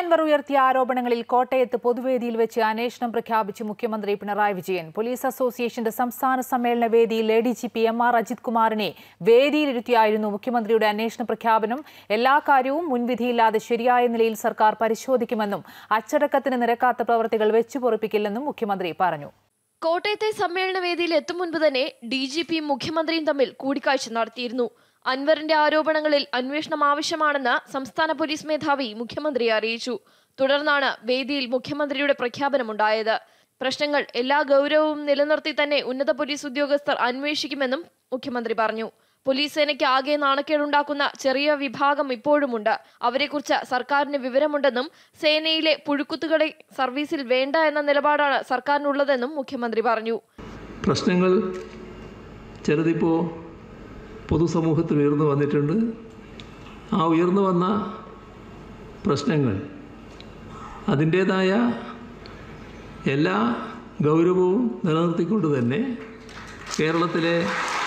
അൻവർ ഉയർത്തിയ ആരോപണങ്ങളിൽ കോട്ടയത്ത് പൊതുവേദിയിൽ വെച്ച് അന്വേഷണം പ്രഖ്യാപിച്ച് മുഖ്യമന്ത്രി പിണറായി വിജയൻ പോലീസ് അസോസിയേഷന്റെ സംസ്ഥാന സമ്മേളന വേദിയിൽ A D G P M R Ajith കുമാറിനെ വേദിയിലിരുത്തിയായിരുന്നു മുഖ്യമന്ത്രിയുടെ അന്വേഷണ പ്രഖ്യാപനം എല്ലാ കാര്യവും മുൻവിധിയില്ലാതെ ശരിയായ നിലയിൽ സർക്കാർ പരിശോധിക്കുമെന്നും അച്ചടക്കത്തിന് നിരക്കാത്ത പ്രവർത്തികൾ വെച്ചുപൊറിപ്പിക്കില്ലെന്നും മുഖ്യമന്ത്രി പറഞ്ഞു കോട്ടയത്തെ സമ്മേളന വേദിയിൽ എത്തും മുൻപ് തന്നെ ഡി ജി പിയും മുഖ്യമന്ത്രിയും തമ്മിൽ കൂടിക്കാഴ്ച നടത്തിയിരുന്നു അൻവറിന്റെ ആരോപണങ്ങളിൽ അന്വേഷണം ആവശ്യമാണെന്ന് സംസ്ഥാന പോലീസ് മേധാവി മുഖ്യമന്ത്രിയെ അറിയിച്ചു തുടർന്നാണ് വേദിയിൽ മുഖ്യമന്ത്രിയുടെ പ്രഖ്യാപനമുണ്ടായത് പ്രശ്നങ്ങൾ എല്ലാ ഗൗരവവും നിലനിർത്തി തന്നെ ഉന്നത പോലീസ് ഉദ്യോഗസ്ഥർ അന്വേഷിക്കുമെന്നും മുഖ്യമന്ത്രി പറഞ്ഞു പോലീസ് സേനയ്ക്ക് ആകെ നാണക്കേടുണ്ടാക്കുന്ന ചെറിയ വിഭാഗം ഇപ്പോഴുമുണ്ട് അവരെക്കുറിച്ച് സർക്കാരിന് വിവരമുണ്ടെന്നും സേനയിലെ പുഴുക്കുത്തുകളെ സർവീസിൽ വേണ്ട എന്ന നിലപാടാണ് സർക്കാരിനുള്ളതെന്നും മുഖ്യമന്ത്രി പറഞ്ഞു പ്രശ്നങ്ങൾ ചിലതിപ്പോൾ പൊതുസമൂഹത്തിൽ ഉയർന്നു വന്നിട്ടുണ്ട് ആ ഉയർന്നു വന്ന പ്രശ്നങ്ങൾ അതിൻ്റേതായ എല്ലാ ഗൗരവവും നിലനിർത്തിക്കൊണ്ട് തന്നെ കേരളത്തിലെ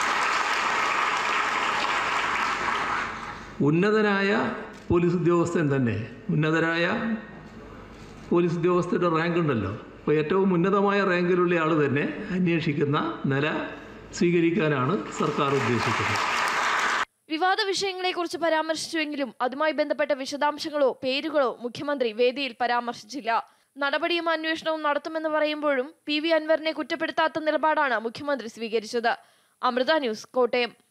ഉന്നതനായ പോലീസ് ഉദ്യോഗസ്ഥൻ തന്നെ ഉന്നതരായ പോലീസ് ഉദ്യോഗസ്ഥരുടെ റാങ്ക് ഉണ്ടല്ലോ അപ്പോൾ ഏറ്റവും ഉന്നതമായ റാങ്കിലുള്ള ആൾ തന്നെ അന്വേഷിക്കുന്ന നില സ്വീകരിക്കാനാണ് സർക്കാർ ഉദ്ദേശിക്കുന്നത് വിവാദ വിഷയങ്ങളെക്കുറിച്ച് പരാമർശിച്ചുവെങ്കിലും അതുമായി ബന്ധപ്പെട്ട വിശദാംശങ്ങളോ പേരുകളോ മുഖ്യമന്ത്രി വേദിയിൽ പരാമർശിച്ചില്ല നടപടിയും അന്വേഷണവും നടത്തുമെന്ന് പറയുമ്പോഴും പി വി അൻവറിനെ കുറ്റപ്പെടുത്താത്ത നിലപാടാണ് മുഖ്യമന്ത്രി സ്വീകരിച്ചത് അമൃത ന്യൂസ് കോട്ടയം